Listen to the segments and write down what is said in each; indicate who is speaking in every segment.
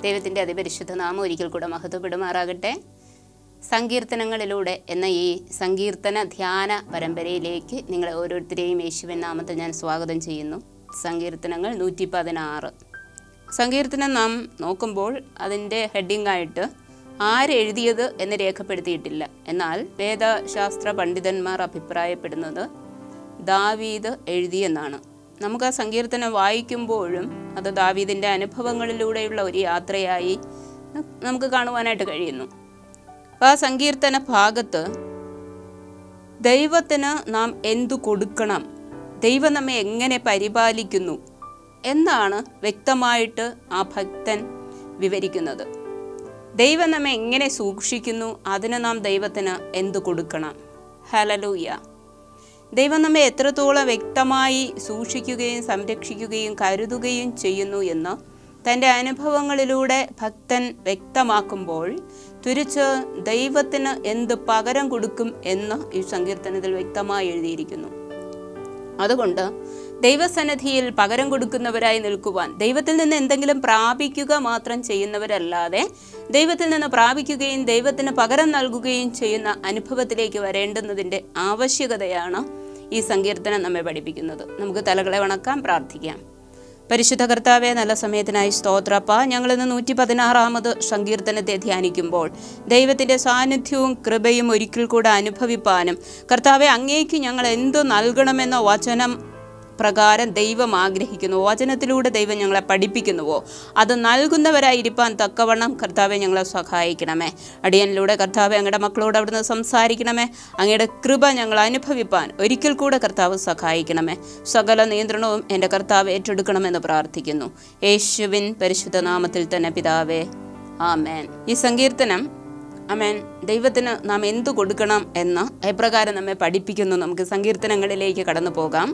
Speaker 1: ദൈവത്തിൻ്റെ അതിപരിശുദ്ധ നാമം ഒരിക്കൽ കൂടെ മഹത്വപ്പെടുമാറാകട്ടെ സങ്കീർത്തനങ്ങളിലൂടെ എന്ന ഈ സങ്കീർത്തന ധ്യാന പരമ്പരയിലേക്ക് നിങ്ങളെ ഓരോരുത്തരെയും യേശുവൻ നാമത്തിൽ ഞാൻ സ്വാഗതം ചെയ്യുന്നു സങ്കീർത്തനങ്ങൾ നൂറ്റി പതിനാറ് സങ്കീർത്തനം നാം നോക്കുമ്പോൾ അതിൻ്റെ ഹെഡിങ്ങായിട്ട് ആരെഴുതിയത് എന്ന് രേഖപ്പെടുത്തിയിട്ടില്ല എന്നാൽ വേദശാസ്ത്ര പണ്ഡിതന്മാർ അഭിപ്രായപ്പെടുന്നത് ദാവീദ് എഴുതിയെന്നാണ് നമുക്ക് ആ സങ്കീർത്തനം വായിക്കുമ്പോഴും അത് ദാവീദിൻ്റെ അനുഭവങ്ങളിലൂടെയുള്ള ഒരു യാത്രയായി നമുക്ക് കാണുവാനായിട്ട് കഴിയുന്നു അപ്പോൾ ആ സങ്കീർത്തന ഭാഗത്ത് ദൈവത്തിന് നാം എന്തു കൊടുക്കണം ദൈവം നമ്മെ എങ്ങനെ പരിപാലിക്കുന്നു എന്നാണ് വ്യക്തമായിട്ട് ആ ഭക്തൻ വിവരിക്കുന്നത് ദൈവം നമ്മെ എങ്ങനെ സൂക്ഷിക്കുന്നു അതിന് നാം ദൈവത്തിന് എന്തു കൊടുക്കണം ഹലലൂയ ദൈവം നമ്മെ എത്രത്തോളം വ്യക്തമായി സൂക്ഷിക്കുകയും സംരക്ഷിക്കുകയും കരുതുകയും ചെയ്യുന്നു എന്ന് തൻ്റെ അനുഭവങ്ങളിലൂടെ ഭക്തൻ വ്യക്തമാക്കുമ്പോൾ തിരിച്ച് ദൈവത്തിന് എന്ത് പകരം കൊടുക്കും എന്ന് ഈ സങ്കീർത്തനത്തിൽ വ്യക്തമായി എഴുതിയിരിക്കുന്നു അതുകൊണ്ട് ദൈവസന്നിധിയിൽ പകരം കൊടുക്കുന്നവരായി നിൽക്കുവാൻ ദൈവത്തിൽ നിന്ന് എന്തെങ്കിലും പ്രാപിക്കുക മാത്രം ചെയ്യുന്നവരല്ലാതെ ദൈവത്തിൽ നിന്ന് പ്രാപിക്കുകയും ദൈവത്തിന് പകരം നൽകുകയും ചെയ്യുന്ന അനുഭവത്തിലേക്ക് വരേണ്ടുന്നതിൻ്റെ ആവശ്യകതയാണ് ഈ സങ്കീർത്തനം നമ്മെ പഠിപ്പിക്കുന്നത് നമുക്ക് തലകളെ വണക്കാം പ്രാർത്ഥിക്കാം പരിശുദ്ധ കർത്താവെ നല്ല സമയത്തിനായി സ്തോത്രപ്പ ഞങ്ങൾ ഇന്ന് നൂറ്റി പതിനാറാമത് സങ്കീർത്തനത്തെ ധ്യാനിക്കുമ്പോൾ ദൈവത്തിൻ്റെ സാന്നിധ്യവും കൃപയും ഒരിക്കൽ കൂടെ അനുഭവിപ്പാനും കർത്താവെ അങ്ങേക്ക് ഞങ്ങൾ എന്തു നൽകണമെന്ന വചനം പ്രകാരം ദൈവം ആഗ്രഹിക്കുന്നു വചനത്തിലൂടെ ദൈവം ഞങ്ങളെ പഠിപ്പിക്കുന്നുവോ അത് നൽകുന്നവരായിരിക്കാൻ തക്കവണ്ണം കർത്താവെ ഞങ്ങളെ സഹായിക്കണമേ അടിയനിലൂടെ കർത്താവെ അങ്ങയുടെ മക്കളോട് അവിടുന്ന് സംസാരിക്കണമേ അങ്ങയുടെ കൃപ ഞങ്ങൾ അനുഭവിപ്പാൻ ഒരിക്കൽ കൂടെ കർത്താവ് സഹായിക്കണമേ സകല നിയന്ത്രണവും എൻ്റെ കർത്താവ് ഏറ്റെടുക്കണമെന്ന് പ്രാർത്ഥിക്കുന്നു യേശുവിൻ പരിശുദ്ധ നാമത്തിൽ തന്നെ പിതാവേ ആമേൻ ഈ സങ്കീർത്തനം അമേൻ ദൈവത്തിന് നാം എന്തു കൊടുക്കണം എന്ന് എപ്രകാരം നമ്മെ പഠിപ്പിക്കുന്നു നമുക്ക് സങ്കീർത്തനങ്ങളിലേക്ക് കടന്നു പോകാം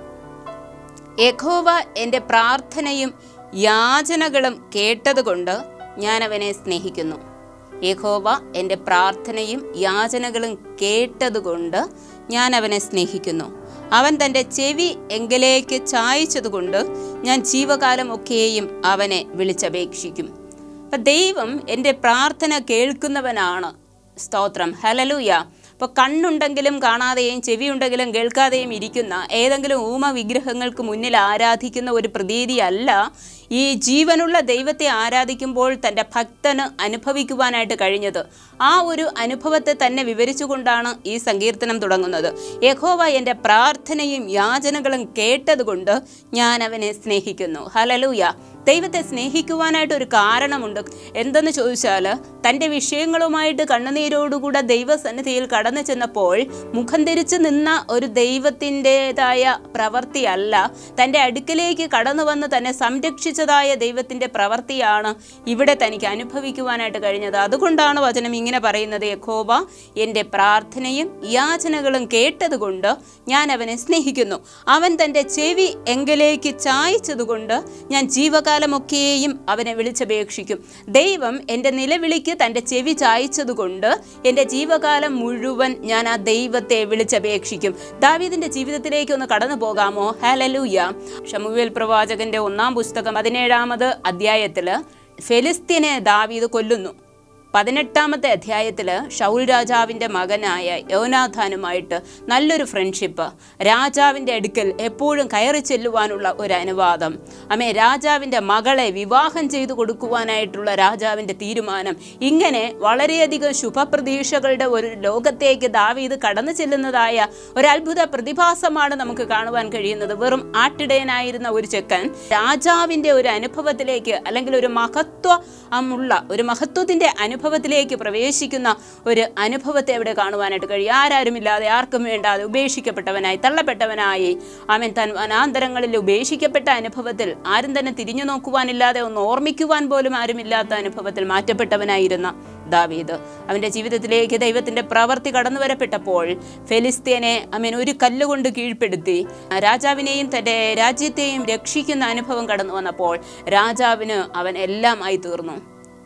Speaker 1: യഹോവ എൻ്റെ പ്രാർത്ഥനയും യാചനകളും കേട്ടതുകൊണ്ട് ഞാൻ അവനെ സ്നേഹിക്കുന്നു യഹോവ എൻ്റെ പ്രാർത്ഥനയും യാചനകളും കേട്ടതുകൊണ്ട് ഞാൻ അവനെ സ്നേഹിക്കുന്നു അവൻ തൻ്റെ ചെവി എങ്കിലേക്ക് ചായച്ചതുകൊണ്ട് ഞാൻ ജീവകാലമൊക്കെയും അവനെ വിളിച്ചപേക്ഷിക്കും അപ്പം ദൈവം എൻ്റെ പ്രാർത്ഥന കേൾക്കുന്നവനാണ് സ്തോത്രം ഹലലൂയ അപ്പോൾ കണ്ണുണ്ടെങ്കിലും കാണാതെയും ചെവിയുണ്ടെങ്കിലും കേൾക്കാതെയും ഇരിക്കുന്ന ഏതെങ്കിലും ഊമ വിഗ്രഹങ്ങൾക്ക് മുന്നിൽ ആരാധിക്കുന്ന ഒരു പ്രതീതിയല്ല ഈ ജീവനുള്ള ദൈവത്തെ ആരാധിക്കുമ്പോൾ തൻ്റെ ഭക്തന് അനുഭവിക്കുവാനായിട്ട് കഴിഞ്ഞത് ആ ഒരു അനുഭവത്തെ തന്നെ വിവരിച്ചുകൊണ്ടാണ് ഈ സങ്കീർത്തനം തുടങ്ങുന്നത് യഹോവ എൻ്റെ പ്രാർത്ഥനയും യാചനകളും കേട്ടതുകൊണ്ട് ഞാൻ അവനെ സ്നേഹിക്കുന്നു ഹലലൂയ ദൈവത്തെ സ്നേഹിക്കുവാനായിട്ട് ഒരു കാരണമുണ്ട് എന്തെന്ന് ചോദിച്ചാൽ തൻ്റെ വിഷയങ്ങളുമായിട്ട് കണ്ണുനീരോടുകൂടെ ദൈവസന്നിധിയിൽ കടന്നു ചെന്നപ്പോൾ മുഖം തിരിച്ചു നിന്ന ഒരു ദൈവത്തിൻ്റെതായ പ്രവൃത്തിയല്ല തൻ്റെ അടുക്കലേക്ക് കടന്നു വന്ന് തന്നെ സംരക്ഷിച്ചതായ ദൈവത്തിൻ്റെ പ്രവൃത്തിയാണ് ഇവിടെ തനിക്ക് അനുഭവിക്കുവാനായിട്ട് കഴിഞ്ഞത് അതുകൊണ്ടാണ് വചനം ഇങ്ങനെ പറയുന്നത് യഖോബ എൻ്റെ പ്രാർത്ഥനയും യാചനകളും കേട്ടതുകൊണ്ട് ഞാൻ അവനെ സ്നേഹിക്കുന്നു അവൻ തൻ്റെ ചെവി എങ്കിലേക്ക് ചായച്ചതുകൊണ്ട് ഞാൻ ജീവകാലമൊക്കെയും അവനെ വിളിച്ചപേക്ഷിക്കും ദൈവം എൻ്റെ നിലവിളിക്ക് തൻ്റെ ചെവി ചായച്ചതുകൊണ്ട് എൻ്റെ ജീവകാലം മുഴുവൻ ഞാൻ ആ ദൈവത്തെ വിളിച്ചപേക്ഷിക്കും ദാവീദിൻ്റെ ജീവിതത്തിലേക്ക് ഒന്ന് കടന്നു പോകാമോ ഹലലൂയ ഷമുവേൽ പ്രവാചകന്റെ ഒന്നാം പുസ്തകം പതിനേഴാമത് അധ്യായത്തിൽ ഫെലിസ്തീനെ ദാവീദ് കൊല്ലുന്നു പതിനെട്ടാമത്തെ അധ്യായത്തിൽ ഷൗൽ രാജാവിൻ്റെ മകനായ യോനാഥാനുമായിട്ട് നല്ലൊരു ഫ്രണ്ട്ഷിപ്പ് രാജാവിൻ്റെ അടുക്കൽ എപ്പോഴും കയറി ചെല്ലുവാനുള്ള ഒരു അനുവാദം അമ്മേ രാജാവിൻ്റെ മകളെ വിവാഹം ചെയ്തു കൊടുക്കുവാനായിട്ടുള്ള രാജാവിൻ്റെ തീരുമാനം ഇങ്ങനെ വളരെയധികം ശുഭപ്രതീക്ഷകളുടെ ഒരു ലോകത്തേക്ക് ദാവീദ് കടന്നു ചെല്ലുന്നതായ ഒരു അത്ഭുത പ്രതിഭാസമാണ് നമുക്ക് കാണുവാൻ കഴിയുന്നത് വെറും ആട്ടിടയനായിരുന്ന ഒരു ചെക്കൻ രാജാവിൻ്റെ ഒരു അനുഭവത്തിലേക്ക് അല്ലെങ്കിൽ ഒരു മഹത്വമുള്ള ഒരു മഹത്വത്തിൻ്റെ അനുഭവത്തിലേക്ക് പ്രവേശിക്കുന്ന ഒരു അനുഭവത്തെ അവിടെ കാണുവാനായിട്ട് കഴിയും ആരാരുമില്ലാതെ ആർക്കും വേണ്ടാതെ ഉപേക്ഷിക്കപ്പെട്ടവനായി തള്ളപ്പെട്ടവനായി അവൻ തൻ വനാന്തരങ്ങളിൽ ഉപേക്ഷിക്കപ്പെട്ട അനുഭവത്തിൽ ആരും തന്നെ തിരിഞ്ഞു നോക്കുവാനില്ലാതെ ഒന്ന് ഓർമ്മിക്കുവാൻ പോലും ആരുമില്ലാത്ത അനുഭവത്തിൽ മാറ്റപ്പെട്ടവനായിരുന്ന ദാവീദ് അവൻ്റെ ജീവിതത്തിലേക്ക് ദൈവത്തിൻ്റെ പ്രവൃത്തി കടന്നു വരപ്പെട്ടപ്പോൾ ഫെലിസ്തീനെ അമീൻ ഒരു കല്ലുകൊണ്ട് കീഴ്പ്പെടുത്തി രാജാവിനെയും തൻ്റെ രാജ്യത്തെയും രക്ഷിക്കുന്ന അനുഭവം കടന്നു വന്നപ്പോൾ രാജാവിന് അവൻ എല്ലാം ആയി തീർന്നു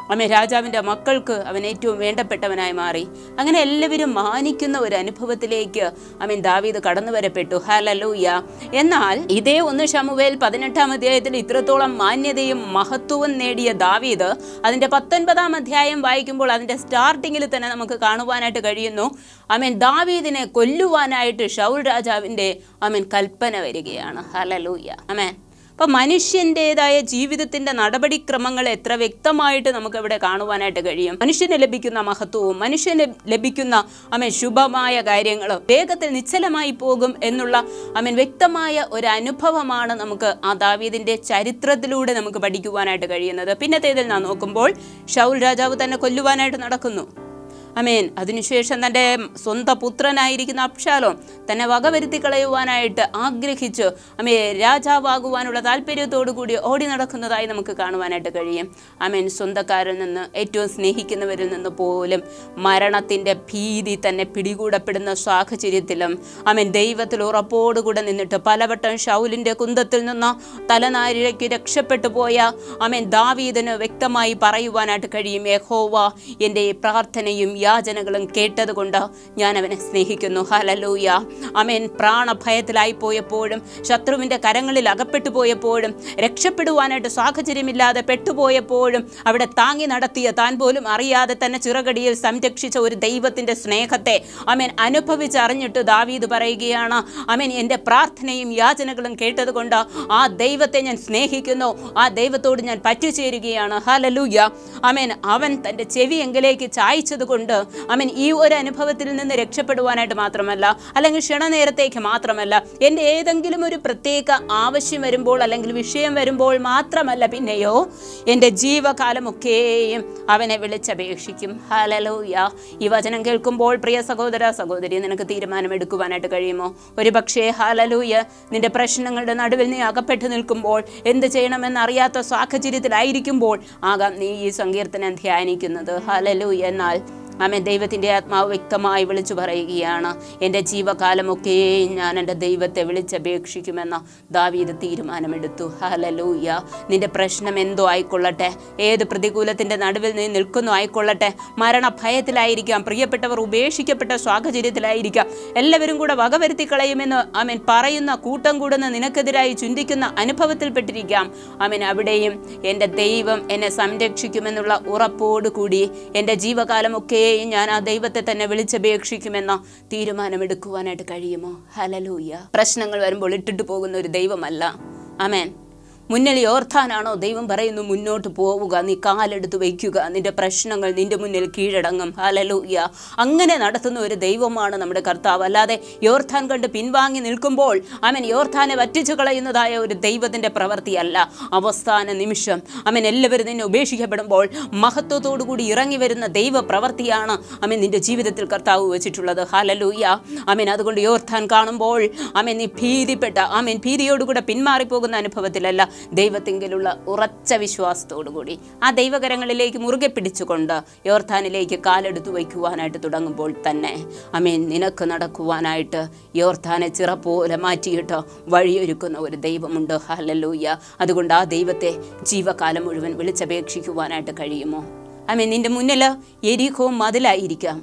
Speaker 1: അമ്മ രാജാവിൻ്റെ മക്കൾക്ക് അവൻ ഏറ്റവും വേണ്ടപ്പെട്ടവനായി മാറി അങ്ങനെ എല്ലാവരും മാനിക്കുന്ന ഒരു അനുഭവത്തിലേക്ക് അമീൻ ദാവീദ് കടന്നു വരപ്പെട്ടു ഹലലൂയ എന്നാൽ ഇതേ ഒന്ന് ഷമുവേൽ പതിനെട്ടാം അധ്യായത്തിൽ ഇത്രത്തോളം മാന്യതയും മഹത്വവും നേടിയ ദാവീദ് അതിൻ്റെ പത്തൊൻപതാം അധ്യായം വായിക്കുമ്പോൾ അതിൻ്റെ സ്റ്റാർട്ടിങ്ങിൽ തന്നെ നമുക്ക് കാണുവാനായിട്ട് കഴിയുന്നു അമീൻ ദാവീദിനെ കൊല്ലുവാനായിട്ട് ഷൗൽ രാജാവിൻ്റെ അമീൻ കൽപ്പന വരികയാണ് ഹലലൂയ അമേൻ അപ്പം മനുഷ്യൻ്റെതായ ജീവിതത്തിൻ്റെ നടപടിക്രമങ്ങൾ എത്ര വ്യക്തമായിട്ട് നമുക്ക് ഇവിടെ കാണുവാനായിട്ട് കഴിയും മനുഷ്യന് ലഭിക്കുന്ന മഹത്വവും മനുഷ്യന് ലഭിക്കുന്ന അമൻ ശുഭമായ കാര്യങ്ങളും വേഗത്തിൽ നിശ്ചലമായി പോകും എന്നുള്ള അമൻ വ്യക്തമായ ഒരു അനുഭവമാണ് നമുക്ക് ആ ദാവീദിൻ്റെ ചരിത്രത്തിലൂടെ നമുക്ക് പഠിക്കുവാനായിട്ട് കഴിയുന്നത് പിന്നത്തേതിൽ നാം നോക്കുമ്പോൾ ഷൗൽ രാജാവ് തന്നെ കൊല്ലുവാനായിട്ട് നടക്കുന്നു അമേൻ അതിനുശേഷം തൻ്റെ സ്വന്തം പുത്രനായിരിക്കുന്ന അബ്ഷാലോം തന്നെ വകവരുത്തി കളയുവാനായിട്ട് ആഗ്രഹിച്ച് അമേ രാജാവാകുവാനുള്ള താല്പര്യത്തോടു കൂടി ഓടി നടക്കുന്നതായി നമുക്ക് കാണുവാനായിട്ട് കഴിയും അമേൻ സ്വന്തക്കാരിൽ നിന്ന് ഏറ്റവും സ്നേഹിക്കുന്നവരിൽ നിന്ന് പോലും മരണത്തിൻ്റെ ഭീതി തന്നെ പിടികൂടപ്പെടുന്ന സാഹചര്യത്തിലും അമേൻ ദൈവത്തിൽ ഉറപ്പോടുകൂടെ നിന്നിട്ട് പലവട്ടം ഷൗലിൻ്റെ കുന്തത്തിൽ നിന്ന് തലനാരിഴയ്ക്ക് രക്ഷപ്പെട്ടു പോയ അമേൻ ദാവീദിന് വ്യക്തമായി പറയുവാനായിട്ട് കഴിയും യഹോവ എൻ്റെ ഈ പ്രാർത്ഥനയും യാചനകളും കേട്ടതുകൊണ്ട് ഞാൻ അവനെ സ്നേഹിക്കുന്നു ഹലലൂയ അമേൻ പ്രാണഭയത്തിലായി പോയപ്പോഴും ശത്രുവിൻ്റെ കരങ്ങളിൽ അകപ്പെട്ടു പോയപ്പോഴും രക്ഷപ്പെടുവാനായിട്ട് സാഹചര്യമില്ലാതെ പെട്ടുപോയപ്പോഴും അവിടെ താങ്ങി നടത്തിയ താൻ പോലും അറിയാതെ തന്നെ ചിറകടിയിൽ സംരക്ഷിച്ച ഒരു ദൈവത്തിൻ്റെ സ്നേഹത്തെ അമേൻ അനുഭവിച്ചറിഞ്ഞിട്ട് ദാവീദ് പറയുകയാണ് അമേൻ എൻ്റെ പ്രാർത്ഥനയും യാചനകളും കേട്ടതുകൊണ്ട് ആ ദൈവത്തെ ഞാൻ സ്നേഹിക്കുന്നു ആ ദൈവത്തോട് ഞാൻ പറ്റുചേരുകയാണ് ഹലലൂയ അമേൻ അവൻ തൻ്റെ ചെവി എങ്കിലേക്ക് ചായച്ചത് കൊണ്ട് അമേൻ ഈ ഒരു അനുഭവത്തിൽ നിന്ന് രക്ഷപ്പെടുവാനായിട്ട് മാത്രമല്ല അല്ലെങ്കിൽ ക്ഷണനേരത്തേക്ക് മാത്രമല്ല എൻ്റെ ഏതെങ്കിലും ഒരു പ്രത്യേക ആവശ്യം വരുമ്പോൾ അല്ലെങ്കിൽ വിഷയം വരുമ്പോൾ മാത്രമല്ല പിന്നെയോ എൻ്റെ ജീവകാലമൊക്കെയും അവനെ വിളിച്ചപേക്ഷിക്കും ഹലലൂയ ഈ വചനം കേൾക്കുമ്പോൾ പ്രിയ സഹോദര സഹോദരി നിനക്ക് തീരുമാനമെടുക്കുവാനായിട്ട് കഴിയുമോ ഒരു പക്ഷേ ഹലലൂയ നിന്റെ പ്രശ്നങ്ങളുടെ നടുവിൽ നീ അകപ്പെട്ടു നിൽക്കുമ്പോൾ എന്ത് ചെയ്യണമെന്നറിയാത്ത സാഹചര്യത്തിലായിരിക്കുമ്പോൾ ആകാം നീ ഈ സങ്കീർത്തനം ധ്യാനിക്കുന്നത് ഹലലൂയ എന്നാൽ ആമേ ദൈവത്തിൻ്റെ ആത്മാവ് വ്യക്തമായി വിളിച്ചു പറയുകയാണ് എൻ്റെ ജീവകാലമൊക്കെ ഞാൻ എൻ്റെ ദൈവത്തെ വിളിച്ചപേക്ഷിക്കുമെന്ന ദാവീദ് തീരുമാനമെടുത്തു ഹലലൂയ നിന്റെ പ്രശ്നം എന്തോ ആയിക്കൊള്ളട്ടെ ഏത് പ്രതികൂലത്തിൻ്റെ നടുവിൽ നീ നിൽക്കുന്നു ആയിക്കൊള്ളട്ടെ മരണഭയത്തിലായിരിക്കാം പ്രിയപ്പെട്ടവർ ഉപേക്ഷിക്കപ്പെട്ട സാഹചര്യത്തിലായിരിക്കാം എല്ലാവരും കൂടെ വകവരുത്തി കളയുമെന്ന് ആമേൻ പറയുന്ന കൂട്ടം കൂടുന്ന നിനക്കെതിരായി ചിന്തിക്കുന്ന അനുഭവത്തിൽപ്പെട്ടിരിക്കാം ആമേൻ അവിടെയും എൻ്റെ ദൈവം എന്നെ സംരക്ഷിക്കുമെന്നുള്ള ഉറപ്പോടുകൂടി എൻ്റെ ജീവകാലമൊക്കെയും ഞാൻ ആ ദൈവത്തെ തന്നെ വിളിച്ചപേക്ഷിക്കുമെന്ന തീരുമാനമെടുക്കുവാനായിട്ട് കഴിയുമോ ഹലലൂയ പ്രശ്നങ്ങൾ വരുമ്പോൾ ഇട്ടിട്ട് പോകുന്ന ഒരു ദൈവമല്ല അമേൻ മുന്നിൽ ഓർത്താനാണോ ദൈവം പറയുന്നു മുന്നോട്ട് പോവുക നീ കാലെടുത്ത് വയ്ക്കുക നിന്റെ പ്രശ്നങ്ങൾ നിന്റെ മുന്നിൽ കീഴടങ്ങും ഹലലൂയ അങ്ങനെ നടത്തുന്ന ഒരു ദൈവമാണ് നമ്മുടെ കർത്താവ് അല്ലാതെ യോർത്താൻ കണ്ട് പിൻവാങ്ങി നിൽക്കുമ്പോൾ അവൻ യോർത്താനെ വറ്റിച്ചു കളയുന്നതായ ഒരു ദൈവത്തിൻ്റെ പ്രവൃത്തിയല്ല അവസാന നിമിഷം അവൻ എല്ലാവരും നിന്നെ ഉപേക്ഷിക്കപ്പെടുമ്പോൾ മഹത്വത്തോടു കൂടി ഇറങ്ങി വരുന്ന ദൈവ പ്രവൃത്തിയാണ് അവൻ നിന്റെ ജീവിതത്തിൽ കർത്താവ് വെച്ചിട്ടുള്ളത് ഹലലൂയ അമീൻ അതുകൊണ്ട് യോർത്താൻ കാണുമ്പോൾ അമൻ നീ ഭീതിപ്പെട്ട അമീൻ ഭീതിയോടുകൂടെ പിന്മാറിപ്പോകുന്ന അനുഭവത്തിലല്ല ദൈവത്തിങ്കിലുള്ള ഉറച്ച വിശ്വാസത്തോടുകൂടി ആ ദൈവകരങ്ങളിലേക്ക് മുറുകെ പിടിച്ചുകൊണ്ട് യോർത്താനിലേക്ക് കാലെടുത്തു വയ്ക്കുവാനായിട്ട് തുടങ്ങുമ്പോൾ തന്നെ അമീൻ നിനക്ക് നടക്കുവാനായിട്ട് യോർത്താനെ ചിറപ്പോലെ മാറ്റിയിട്ട് വഴിയൊരുക്കുന്ന ഒരു ദൈവമുണ്ട് ഹലലൂയ അതുകൊണ്ട് ആ ദൈവത്തെ ജീവകാലം മുഴുവൻ വിളിച്ചപേക്ഷിക്കുവാനായിട്ട് കഴിയുമോ അമീൻ നിന്റെ മുന്നിൽ എരിഹോ മതിലായിരിക്കാം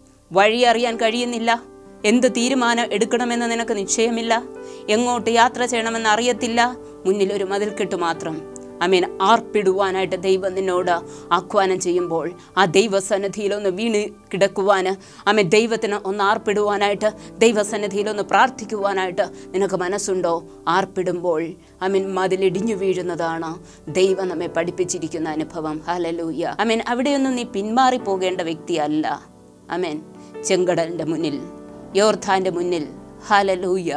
Speaker 1: വഴി അറിയാൻ കഴിയുന്നില്ല എന്ത് തീരുമാനം എടുക്കണമെന്ന് നിനക്ക് നിശ്ചയമില്ല എങ്ങോട്ട് യാത്ര ചെയ്യണമെന്ന് അറിയത്തില്ല മുന്നിൽ ഒരു മതിൽക്കെട്ട് മാത്രം അമീൻ ആർപ്പിടുവാനായിട്ട് ദൈവം നിന്നോട് ആഹ്വാനം ചെയ്യുമ്പോൾ ആ ദൈവസന്നിധിയിലൊന്ന് വീണ് കിടക്കുവാന് അമീൻ ദൈവത്തിന് ഒന്ന് ആർപ്പിടുവാനായിട്ട് ദൈവസന്നിധിയിലൊന്ന് പ്രാർത്ഥിക്കുവാനായിട്ട് നിനക്ക് മനസ്സുണ്ടോ ആർപ്പിടുമ്പോൾ അമീൻ മതിലിടിഞ്ഞു വീഴുന്നതാണ് ദൈവം നമ്മെ പഠിപ്പിച്ചിരിക്കുന്ന അനുഭവം ഹലലൂയ അമീൻ അവിടെയൊന്നും നീ പിന്മാറി പോകേണ്ട വ്യക്തിയല്ല അമേൻ ചെങ്കടലിൻ്റെ മുന്നിൽ യോർധാൻ്റെ മുന്നിൽ ഹലലൂയ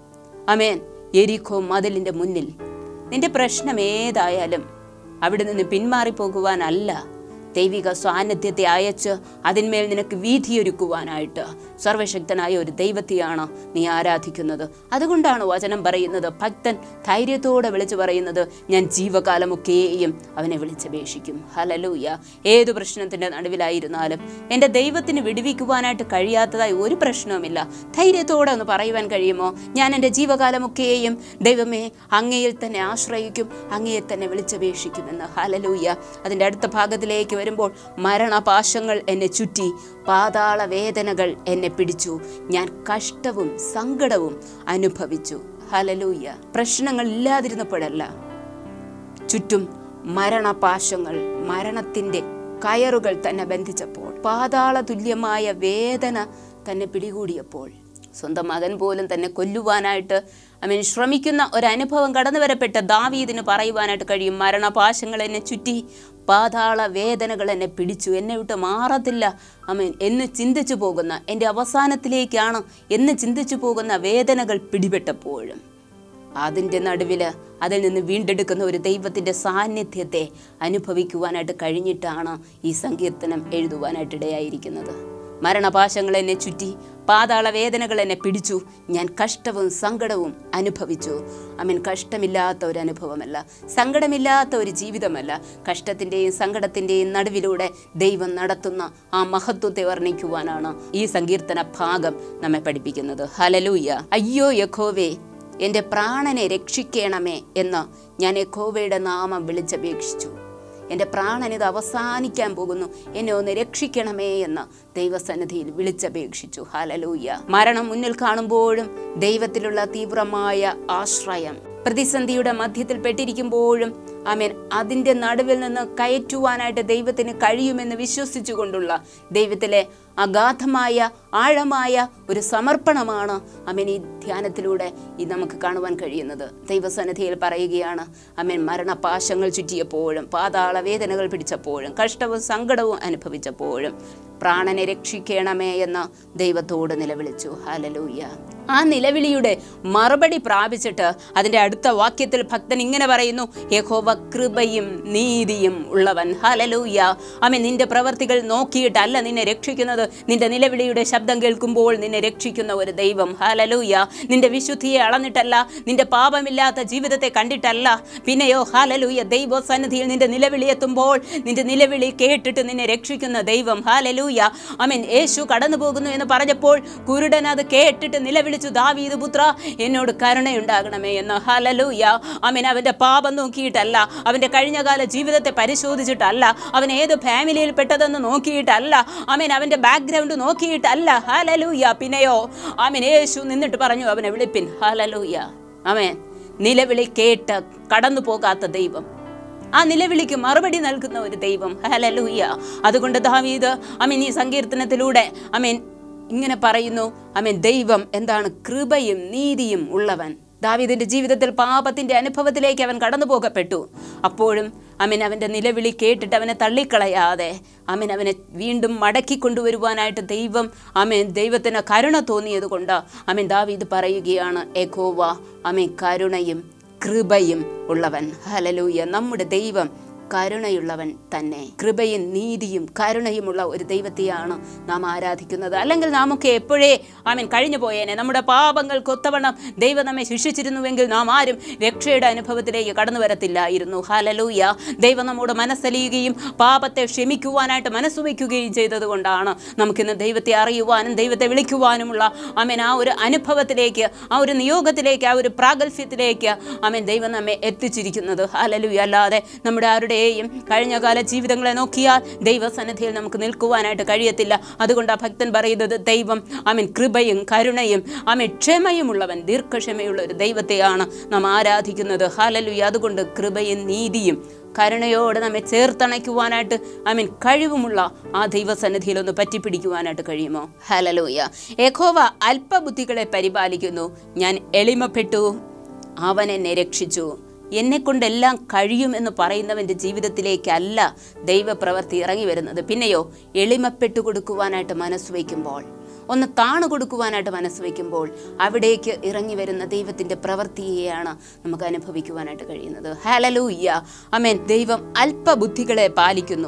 Speaker 1: അമേൻ എരിക്കോ മതിലിൻ്റെ മുന്നിൽ നിന്റെ പ്രശ്നം ഏതായാലും അവിടെ നിന്ന് പിന്മാറിപ്പോകുവാനല്ല ദൈവിക സാന്നിധ്യത്തെ അയച്ച് അതിന്മേൽ നിനക്ക് വീതിയൊരുക്കുവാനായിട്ട് സർവശക്തനായ ഒരു ദൈവത്തെയാണ് നീ ആരാധിക്കുന്നത് അതുകൊണ്ടാണ് വചനം പറയുന്നത് ഭക്തൻ ധൈര്യത്തോടെ വിളിച്ചു പറയുന്നത് ഞാൻ ജീവകാലമൊക്കെയും അവനെ വിളിച്ചപേക്ഷിക്കും ഹലലൂയ ഏതു പ്രശ്നത്തിൻ്റെ നടുവിലായിരുന്നാലും എൻ്റെ ദൈവത്തിന് വിടുവിക്കുവാനായിട്ട് കഴിയാത്തതായി ഒരു പ്രശ്നവുമില്ല ധൈര്യത്തോടെ ഒന്ന് പറയുവാൻ കഴിയുമോ ഞാൻ എൻ്റെ ജീവകാലമൊക്കെയും ദൈവമേ അങ്ങയിൽ തന്നെ ആശ്രയിക്കും അങ്ങയെ തന്നെ വിളിച്ചപേക്ഷിക്കുമെന്ന് ഹലലൂയ അതിൻ്റെ അടുത്ത ഭാഗത്തിലേക്ക് വരുമ്പോൾ മരണപാശങ്ങൾ എന്നെ ചുറ്റി പാതാള വേദനകൾ എന്നെ പിടിച്ചു ഞാൻ കഷ്ടവും സങ്കടവും അനുഭവിച്ചു ഹലലൂയ പ്രശ്നങ്ങൾ ഇല്ലാതിരുന്നപ്പോഴല്ല ചുറ്റും മരണപാശങ്ങൾ മരണത്തിൻ്റെ കയറുകൾ തന്നെ ബന്ധിച്ചപ്പോൾ പാതാള തുല്യമായ വേദന തന്നെ പിടികൂടിയപ്പോൾ സ്വന്തം മകൻ പോലും തന്നെ കൊല്ലുവാനായിട്ട് അവൻ ശ്രമിക്കുന്ന ഒരനുഭവം കടന്നു വരപ്പെട്ട ദാവീദിന് പറയുവാനായിട്ട് കഴിയും മരണപാശങ്ങൾ എന്നെ ചുറ്റി പാതാള വേദനകൾ എന്നെ പിടിച്ചു എന്നെ വിട്ട് മാറത്തില്ല അമേൻ എന്ന് ചിന്തിച്ചു പോകുന്ന എൻ്റെ അവസാനത്തിലേക്കാണ് എന്ന് ചിന്തിച്ചു പോകുന്ന വേദനകൾ പിടിപെട്ടപ്പോഴും അതിൻ്റെ നടുവിൽ അതിൽ നിന്ന് വീണ്ടെടുക്കുന്ന ഒരു ദൈവത്തിൻ്റെ സാന്നിധ്യത്തെ അനുഭവിക്കുവാനായിട്ട് കഴിഞ്ഞിട്ടാണ് ഈ സങ്കീർത്തനം എഴുതുവാനായിട്ട് ഇടയായിരിക്കുന്നത് മരണപാശങ്ങൾ എന്നെ ചുറ്റി പാതാള വേദനകൾ എന്നെ പിടിച്ചു ഞാൻ കഷ്ടവും സങ്കടവും അനുഭവിച്ചു അമൻ കഷ്ടമില്ലാത്ത ഒരു അനുഭവമല്ല സങ്കടമില്ലാത്ത ഒരു ജീവിതമല്ല കഷ്ടത്തിൻ്റെയും സങ്കടത്തിൻ്റെയും നടുവിലൂടെ ദൈവം നടത്തുന്ന ആ മഹത്വത്തെ വർണ്ണിക്കുവാനാണ് ഈ സങ്കീർത്തന ഭാഗം നമ്മെ പഠിപ്പിക്കുന്നത് ഹലലൂയ അയ്യോ യഖോവേ എൻ്റെ പ്രാണനെ രക്ഷിക്കണമേ എന്ന് ഞാൻ യഖോവയുടെ നാമം വിളിച്ചപേക്ഷിച്ചു എൻ്റെ പ്രാണൻ ഇത് അവസാനിക്കാൻ പോകുന്നു എന്നെ ഒന്ന് രക്ഷിക്കണമേ എന്ന് ദൈവസന്നിധിയിൽ വിളിച്ചപേക്ഷിച്ചു ഹലലൂയ മരണം മുന്നിൽ കാണുമ്പോഴും ദൈവത്തിലുള്ള തീവ്രമായ ആശ്രയം പ്രതിസന്ധിയുടെ മധ്യത്തിൽ പെട്ടിരിക്കുമ്പോഴും ആമേൻ അതിൻ്റെ നടുവിൽ നിന്ന് കയറ്റുവാനായിട്ട് ദൈവത്തിന് കഴിയുമെന്ന് വിശ്വസിച്ചുകൊണ്ടുള്ള ദൈവത്തിലെ അഗാധമായ ആഴമായ ഒരു സമർപ്പണമാണ് അമേൻ ഈ ധ്യാനത്തിലൂടെ ഈ നമുക്ക് കാണുവാൻ കഴിയുന്നത് ദൈവസന്നിധിയിൽ പറയുകയാണ് അമേൻ മരണപാശങ്ങൾ ചുറ്റിയപ്പോഴും പാതാള വേദനകൾ പിടിച്ചപ്പോഴും കഷ്ടവും സങ്കടവും അനുഭവിച്ചപ്പോഴും പ്രാണനെ രക്ഷിക്കണമേ എന്ന് ദൈവത്തോട് നിലവിളിച്ചു ഹലലൂയ ആ നിലവിളിയുടെ മറുപടി പ്രാപിച്ചിട്ട് അതിൻ്റെ അടുത്ത വാക്യത്തിൽ ഭക്തൻ ഇങ്ങനെ പറയുന്നു യഹോവ കൃപയും നീതിയും ഉള്ളവൻ ഹലലൂയ അമ്മ നിന്റെ പ്രവർത്തികൾ നോക്കിയിട്ടല്ല നിന്നെ രക്ഷിക്കുന്നത് നിന്റെ നിലവിളിയുടെ ശബ്ദം കേൾക്കുമ്പോൾ നിന്നെ രക്ഷിക്കുന്ന ഒരു ദൈവം ഹലലൂയ നിന്റെ വിശുദ്ധിയെ അളന്നിട്ടല്ല നിന്റെ പാപമില്ലാത്ത ജീവിതത്തെ കണ്ടിട്ടല്ല പിന്നെയോ ഹലലൂയ ദൈവ സന്നിധിയിൽ നിന്റെ നിലവിളി എത്തുമ്പോൾ നിന്റെ നിലവിളി കേട്ടിട്ട് നിന്നെ രക്ഷിക്കുന്ന ദൈവം ഹലലൂയ അമൻ യേശു കടന്നു പോകുന്നു എന്ന് പറഞ്ഞപ്പോൾ കുരുടൻ അത് കേട്ടിട്ട് നിലവിളിച്ചു ദാവീദ് പുത്ര എന്നോട് കരുണയുണ്ടാകണമേ എന്ന് ഹലലൂയ അമൻ അവന്റെ പാപം നോക്കിയിട്ടല്ല അവന്റെ കഴിഞ്ഞകാല ജീവിതത്തെ പരിശോധിച്ചിട്ടല്ല അവൻ ഏത് ഫാമിലിയിൽ പെട്ടതെന്ന് നോക്കിയിട്ടല്ല അമൻ അവന്റെ ബാക്ക്ഗ്രൗണ്ട് നോക്കിയിട്ടല്ല ഹലലൂയ പിന്നെയോ അമൻ യേശു നിന്നിട്ട് പറഞ്ഞു അവനെ വിളിപ്പിൻ ഹലലൂയ അമേൻ നിലവിളി കേട്ട് കടന്നു പോകാത്ത ദൈവം ആ നിലവിളിക്ക് മറുപടി നൽകുന്ന ഒരു ദൈവം ഹലലൂയ അതുകൊണ്ട് ദാവീദ് അമീൻ ഈ സങ്കീർത്തനത്തിലൂടെ അമീൻ ഇങ്ങനെ പറയുന്നു അമീൻ ദൈവം എന്താണ് കൃപയും നീതിയും ഉള്ളവൻ ദാവീദിന്റെ ജീവിതത്തിൽ പാപത്തിന്റെ അനുഭവത്തിലേക്ക് അവൻ കടന്നു പോകപ്പെട്ടു അപ്പോഴും അമീൻ അവന്റെ നിലവിളി കേട്ടിട്ട് അവനെ തള്ളിക്കളയാതെ അമീൻ അവനെ വീണ്ടും മടക്കി കൊണ്ടുവരുവാനായിട്ട് ദൈവം അമീൻ ദൈവത്തിന് കരുണ തോന്നിയത് കൊണ്ട് അമീൻ ദാവീദ് പറയുകയാണ് എഗോവ അമീൻ കരുണയും കൃപയും ഉള്ളവൻ ഹലലൂയ നമ്മുടെ ദൈവം കരുണയുള്ളവൻ തന്നെ കൃപയും നീതിയും കരുണയുമുള്ള ഒരു ദൈവത്തെയാണ് നാം ആരാധിക്കുന്നത് അല്ലെങ്കിൽ നമുക്ക് എപ്പോഴേ ആമൻ കഴിഞ്ഞു പോയേനെ നമ്മുടെ പാപങ്ങൾക്ക് ഒത്തവണ്ണം ദൈവം നമ്മെ ശിക്ഷിച്ചിരുന്നുവെങ്കിൽ നാം ആരും രക്ഷയുടെ അനുഭവത്തിലേക്ക് കടന്നു വരത്തില്ലായിരുന്നു ഹലലൂയ ദൈവം നമ്മോട് മനസ്സലിയുകയും പാപത്തെ ക്ഷമിക്കുവാനായിട്ട് മനസ്സ് വയ്ക്കുകയും ചെയ്തതുകൊണ്ടാണ് നമുക്കിന്ന് ദൈവത്തെ അറിയുവാനും ദൈവത്തെ വിളിക്കുവാനുമുള്ള അമൻ ആ ഒരു അനുഭവത്തിലേക്ക് ആ ഒരു നിയോഗത്തിലേക്ക് ആ ഒരു പ്രാഗൽഭ്യത്തിലേക്ക് അമൻ ദൈവം നമ്മെ എത്തിച്ചിരിക്കുന്നത് ഹലലൂയ അല്ലാതെ നമ്മുടെ ആരുടെയും കഴിഞ്ഞകാല ജീവിതങ്ങളെ നോക്കിയാൽ ദൈവസന്നിധിയിൽ നമുക്ക് നിൽക്കുവാനായിട്ട് കഴിയത്തില്ല അതുകൊണ്ട് ആ ഭക്തൻ പറയുന്നത് ദൈവം അമൻ കൃപയും കരുണയും അമൻ ക്ഷമയുമുള്ളവൻ ദീർഘക്ഷമയുള്ള ഒരു ദൈവത്തെയാണ് നാം ആരാധിക്കുന്നത് ഹലലുയ അതുകൊണ്ട് കൃപയും നീതിയും കരുണയോടെ നമ്മെ ചേർത്തണയ്ക്കുവാനായിട്ട് ഐ മീൻ കഴിവുമുള്ള ആ ദൈവസന്നിധിയിൽ ഒന്ന് പറ്റിപ്പിടിക്കുവാനായിട്ട് കഴിയുമോ ഹലലൂയ യഹോവ അല്പബുദ്ധികളെ പരിപാലിക്കുന്നു ഞാൻ എളിമപ്പെട്ടു അവൻ എന്നെ രക്ഷിച്ചു എന്നെ കൊണ്ടെല്ലാം കഴിയുമെന്ന് പറയുന്നവൻ്റെ ജീവിതത്തിലേക്കല്ല ദൈവപ്രവൃത്തി ഇറങ്ങി വരുന്നത് പിന്നെയോ എളിമപ്പെട്ടു കൊടുക്കുവാനായിട്ട് മനസ്സ് വയ്ക്കുമ്പോൾ ഒന്ന് താണു കൊടുക്കുവാനായിട്ട് മനസ്സ് വയ്ക്കുമ്പോൾ അവിടേക്ക് ഇറങ്ങി വരുന്ന ദൈവത്തിൻ്റെ പ്രവൃത്തിയെയാണ് നമുക്ക് അനുഭവിക്കുവാനായിട്ട് കഴിയുന്നത് ഹലലൂയ്യ അമേൻ ദൈവം അല്പബുദ്ധികളെ പാലിക്കുന്നു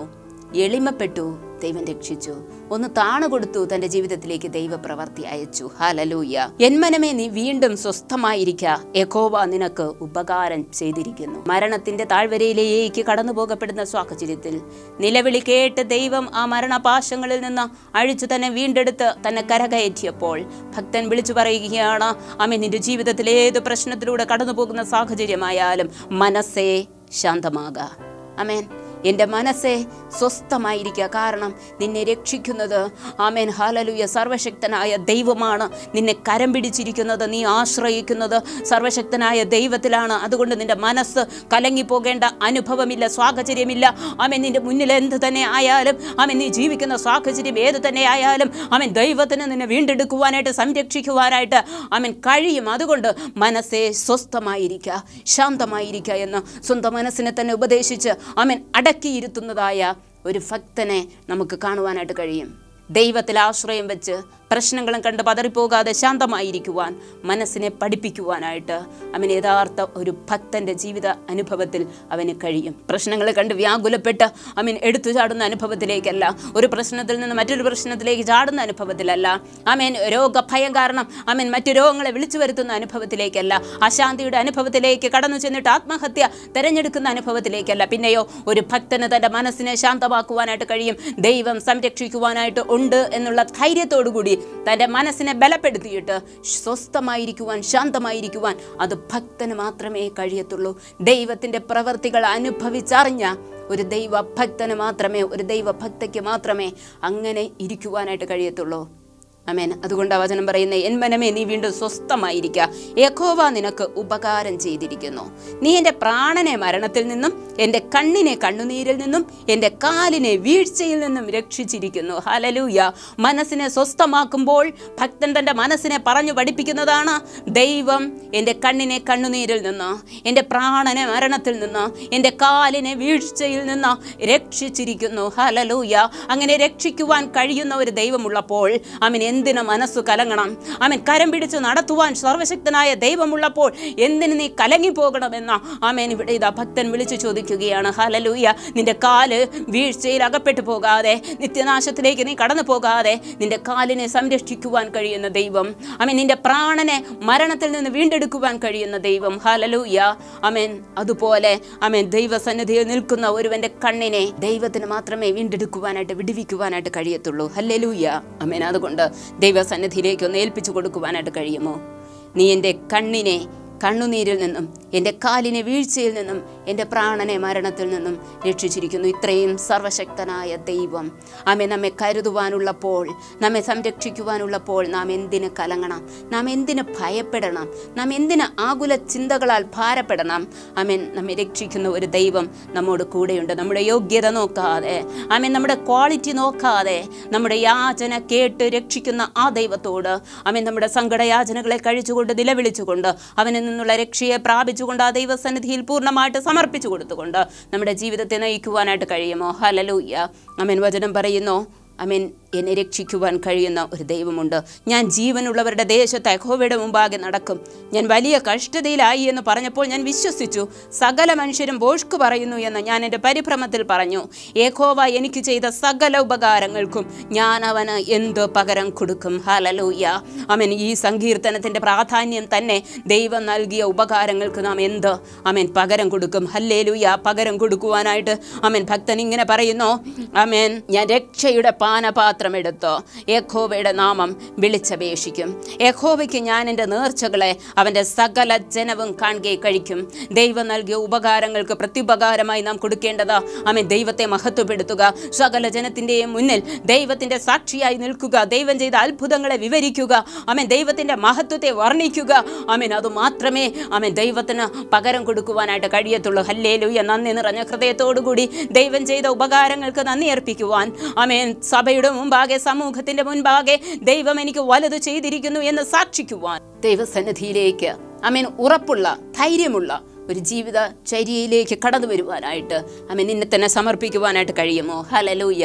Speaker 1: എളിമപ്പെട്ടു ദൈവം രക്ഷിച്ചു ഒന്ന് താണു കൊടുത്തു തന്റെ ജീവിതത്തിലേക്ക് ദൈവ പ്രവർത്തി അയച്ചു ഹാലലൂയ എന്മനമേ നീ വീണ്ടും സ്വസ്ഥമായിരിക്ക യഹോവ നിനക്ക് ഉപകാരം ചെയ്തിരിക്കുന്നു മരണത്തിന്റെ താഴ്വരയിലേക്ക് കടന്നു പോകപ്പെടുന്ന സാഹചര്യത്തിൽ നിലവിളി കേട്ട് ദൈവം ആ മരണപാശങ്ങളിൽ നിന്ന് അഴിച്ചു തന്നെ വീണ്ടെടുത്ത് തന്നെ കരകയറ്റിയപ്പോൾ ഭക്തൻ വിളിച്ചു പറയുകയാണ് അമ്മ നിന്റെ ജീവിതത്തിൽ ഏത് പ്രശ്നത്തിലൂടെ കടന്നു പോകുന്ന സാഹചര്യമായാലും മനസ്സേ ശാന്തമാക അമേൻ എൻ്റെ മനസ്സെ സ്വസ്ഥമായിരിക്കുക കാരണം നിന്നെ രക്ഷിക്കുന്നത് ആമേൻ ഹാലലുയ സർവശക്തനായ ദൈവമാണ് നിന്നെ കരം പിടിച്ചിരിക്കുന്നത് നീ ആശ്രയിക്കുന്നത് സർവശക്തനായ ദൈവത്തിലാണ് അതുകൊണ്ട് നിന്റെ മനസ്സ് കലങ്ങിപ്പോകേണ്ട അനുഭവമില്ല സാഹചര്യമില്ല ആമൻ നിന്റെ മുന്നിൽ എന്ത് തന്നെ ആയാലും ആമൻ നീ ജീവിക്കുന്ന സാഹചര്യം ഏത് തന്നെ ആയാലും ആമൻ ദൈവത്തിന് നിന്നെ വീണ്ടെടുക്കുവാനായിട്ട് സംരക്ഷിക്കുവാനായിട്ട് ആമൻ കഴിയും അതുകൊണ്ട് മനസ്സെ സ്വസ്ഥമായിരിക്കുക ശാന്തമായിരിക്കുക എന്ന് സ്വന്തം മനസ്സിനെ തന്നെ ഉപദേശിച്ച് ആമൻ അടക്കിയിരുത്തുന്നതായ ഒരു ഭക്തനെ നമുക്ക് കാണുവാനായിട്ട് കഴിയും ദൈവത്തിൽ ആശ്രയം വെച്ച് പ്രശ്നങ്ങളും കണ്ട് പതറിപ്പോകാതെ ശാന്തമായിരിക്കുവാൻ മനസ്സിനെ പഠിപ്പിക്കുവാനായിട്ട് അവൻ യഥാർത്ഥ ഒരു ഭക്തന്റെ ജീവിത അനുഭവത്തിൽ അവന് കഴിയും പ്രശ്നങ്ങൾ കണ്ട് വ്യാകുലപ്പെട്ട് അവൻ എടുത്തു ചാടുന്ന അനുഭവത്തിലേക്കല്ല ഒരു പ്രശ്നത്തിൽ നിന്ന് മറ്റൊരു പ്രശ്നത്തിലേക്ക് ചാടുന്ന അനുഭവത്തിലല്ല അമേൻ രോഗഭയം കാരണം അമേൻ മറ്റു രോഗങ്ങളെ വിളിച്ചു വരുത്തുന്ന അനുഭവത്തിലേക്കല്ല അശാന്തിയുടെ അനുഭവത്തിലേക്ക് കടന്നു ചെന്നിട്ട് ആത്മഹത്യ തെരഞ്ഞെടുക്കുന്ന അനുഭവത്തിലേക്കല്ല പിന്നെയോ ഒരു ഭക്തന് തൻ്റെ മനസ്സിനെ ശാന്തമാക്കുവാനായിട്ട് കഴിയും ദൈവം സംരക്ഷിക്കുവാനായിട്ട് ഉണ്ട് എന്നുള്ള ധൈര്യത്തോടു കൂടി തൻ്റെ മനസ്സിനെ ബലപ്പെടുത്തിയിട്ട് സ്വസ്ഥമായിരിക്കുവാൻ ശാന്തമായിരിക്കുവാൻ അത് ഭക്തന് മാത്രമേ കഴിയത്തുള്ളൂ ദൈവത്തിൻ്റെ പ്രവർത്തികൾ അനുഭവിച്ചറിഞ്ഞ ഒരു ദൈവഭക്തന് മാത്രമേ ഒരു ദൈവഭക്തയ്ക്ക് മാത്രമേ അങ്ങനെ ഇരിക്കുവാനായിട്ട് കഴിയത്തുള്ളൂ അമേൻ അതുകൊണ്ട് ആ വചനം പറയുന്ന എൻ മനമേ നീ വീണ്ടും സ്വസ്ഥമായിരിക്കുക യഹോവ നിനക്ക് ഉപകാരം ചെയ്തിരിക്കുന്നു നീ എൻ്റെ പ്രാണനെ മരണത്തിൽ നിന്നും എൻ്റെ കണ്ണിനെ കണ്ണുനീരിൽ നിന്നും എൻ്റെ കാലിനെ വീഴ്ചയിൽ നിന്നും രക്ഷിച്ചിരിക്കുന്നു ഹലലൂയ മനസ്സിനെ സ്വസ്ഥമാക്കുമ്പോൾ ഭക്തൻ തൻ്റെ മനസ്സിനെ പറഞ്ഞു പഠിപ്പിക്കുന്നതാണ് ദൈവം എൻ്റെ കണ്ണിനെ കണ്ണുനീരിൽ നിന്ന് എൻ്റെ പ്രാണനെ മരണത്തിൽ നിന്ന് എൻ്റെ കാലിനെ വീഴ്ചയിൽ നിന്ന് രക്ഷിച്ചിരിക്കുന്നു ഹലലൂയ അങ്ങനെ രക്ഷിക്കുവാൻ കഴിയുന്ന ഒരു ദൈവമുള്ളപ്പോൾ അവൻ എന്തിന് മനസ്സ് കലങ്ങണം അവൻ കരം പിടിച്ച് നടത്തുവാൻ സർവശക്തനായ ദൈവമുള്ളപ്പോൾ എന്തിന് നീ കലങ്ങിപ്പോകണമെന്ന ആമേൻ ഇവിടെ ഇതാ ഭക്തൻ വിളിച്ചു ചോദിക്കുകയാണ് ഹലലൂയ നിന്റെ കാല് വീഴ്ചയിൽ അകപ്പെട്ടു പോകാതെ നിത്യനാശത്തിലേക്ക് നീ കടന്നു പോകാതെ നിന്റെ കാലിനെ സംരക്ഷിക്കുവാൻ കഴിയുന്ന ദൈവം അമേൻ നിന്റെ പ്രാണനെ മരണത്തിൽ നിന്ന് വീണ്ടെടുക്കുവാൻ കഴിയുന്ന ദൈവം ഹലലൂയ അമേൻ അതുപോലെ അമേൻ ദൈവസന്നിധിയിൽ നിൽക്കുന്ന ഒരുവന്റെ കണ്ണിനെ ദൈവത്തിന് മാത്രമേ വീണ്ടെടുക്കുവാനായിട്ട് വിടുവിക്കുവാനായിട്ട് കഴിയത്തുള്ളൂ ഹല്ലേലൂയ അമേൻ അതുകൊണ്ട് ദൈവസന്നിധിയിലേക്ക് ഒന്ന് ഏൽപ്പിച്ചു കൊടുക്കുവാനായിട്ട് കഴിയുമോ നീ എൻ്റെ കണ്ണിനെ കണ്ണുനീരിൽ നിന്നും എൻ്റെ കാലിനെ വീഴ്ചയിൽ നിന്നും എൻ്റെ പ്രാണനെ മരണത്തിൽ നിന്നും രക്ഷിച്ചിരിക്കുന്നു ഇത്രയും സർവശക്തനായ ദൈവം ആമെ നമ്മെ കരുതുവാനുള്ളപ്പോൾ നമ്മെ സംരക്ഷിക്കുവാനുള്ളപ്പോൾ നാം എന്തിന് കലങ്ങണം നാം എന്തിന് ഭയപ്പെടണം നാം എന്തിന് ആകുല ചിന്തകളാൽ ഭാരപ്പെടണം ആമേൻ നമ്മെ രക്ഷിക്കുന്ന ഒരു ദൈവം നമ്മോട് കൂടെയുണ്ട് നമ്മുടെ യോഗ്യത നോക്കാതെ ആമേൻ നമ്മുടെ ക്വാളിറ്റി നോക്കാതെ നമ്മുടെ യാചന കേട്ട് രക്ഷിക്കുന്ന ആ ദൈവത്തോട് ആമേൻ നമ്മുടെ സങ്കടയാചനകളെ കഴിച്ചുകൊണ്ട് നിലവിളിച്ചുകൊണ്ട് അവനിൽ നിന്നുള്ള രക്ഷയെ പ്രാപിച്ചുകൊണ്ട് ആ ദൈവസന്നിധിയിൽ പൂർണ്ണമായിട്ട് സമർപ്പിച്ചു കൊടുത്തുകൊണ്ട് നമ്മുടെ ജീവിതത്തെ നയിക്കുവാനായിട്ട് കഴിയുമോ ഹലലൂയ്യ അമേൻ വചനം പറയുന്നു അമേൻ എന്നെ രക്ഷിക്കുവാൻ കഴിയുന്ന ഒരു ദൈവമുണ്ട് ഞാൻ ജീവനുള്ളവരുടെ ദേശത്ത് യഹോവയുടെ മുമ്പാകെ നടക്കും ഞാൻ വലിയ കഷ്ടതയിലായി എന്ന് പറഞ്ഞപ്പോൾ ഞാൻ വിശ്വസിച്ചു സകല മനുഷ്യരും ബോഷ്ക്ക് പറയുന്നു എന്ന് ഞാൻ എൻ്റെ പരിഭ്രമത്തിൽ പറഞ്ഞു യഹോവ എനിക്ക് ചെയ്ത സകല ഉപകാരങ്ങൾക്കും ഞാൻ അവന് എന്ത് പകരം കൊടുക്കും ഹലലൂയ അമൻ ഈ സങ്കീർത്തനത്തിൻ്റെ പ്രാധാന്യം തന്നെ ദൈവം നൽകിയ ഉപകാരങ്ങൾക്ക് നാം എന്ത് അമേൻ പകരം കൊടുക്കും ഹല്ലേലൂയ പകരം കൊടുക്കുവാനായിട്ട് അമേൻ ഭക്തൻ ഇങ്ങനെ പറയുന്നു അമേൻ ഞാൻ രക്ഷയുടെ പാനപാത്രം എടുത്ത് യഹോവയുടെ നാമം വിളിച്ചപേക്ഷിക്കും യഹോവയ്ക്ക് ഞാൻ എൻ്റെ നേർച്ചകളെ അവൻ്റെ സകല ജനവും കാണുകയെ കഴിക്കും ദൈവം നൽകിയ ഉപകാരങ്ങൾക്ക് പ്രത്യുപകാരമായി നാം കൊടുക്കേണ്ടത് അമേൻ ദൈവത്തെ മഹത്വപ്പെടുത്തുക സകല ജനത്തിൻ്റെയും മുന്നിൽ ദൈവത്തിൻ്റെ സാക്ഷിയായി നിൽക്കുക ദൈവം ചെയ്ത അത്ഭുതങ്ങളെ വിവരിക്കുക അമേൻ ദൈവത്തിൻ്റെ മഹത്വത്തെ വർണ്ണിക്കുക അമേൻ അത് മാത്രമേ അമേൻ ദൈവത്തിന് പകരം കൊടുക്കുവാനായിട്ട് കഴിയത്തുള്ളൂ ഹല്ലേലൂയ നന്ദി നിറഞ്ഞ ഹൃദയത്തോടുകൂടി ദൈവം ചെയ്ത ഉപകാരങ്ങൾക്ക് നന്ദി അർപ്പിക്കുവാൻ അമേൻ സഭയുടെ മുമ്പാകെ സമൂഹത്തിന്റെ മുൻപാകെ ദൈവം എനിക്ക് വലുത് ചെയ്തിരിക്കുന്നു എന്ന് സാക്ഷിക്കുവാൻ ദൈവസന്നിധിയിലേക്ക് അമേൻ ഉറപ്പുള്ള ധൈര്യമുള്ള ഒരു ജീവിത ചര്യയിലേക്ക് കടന്നു വരുവാനായിട്ട് അമേൻ നിന്നെ തന്നെ സമർപ്പിക്കുവാനായിട്ട് കഴിയുമോ ഹലലൂയ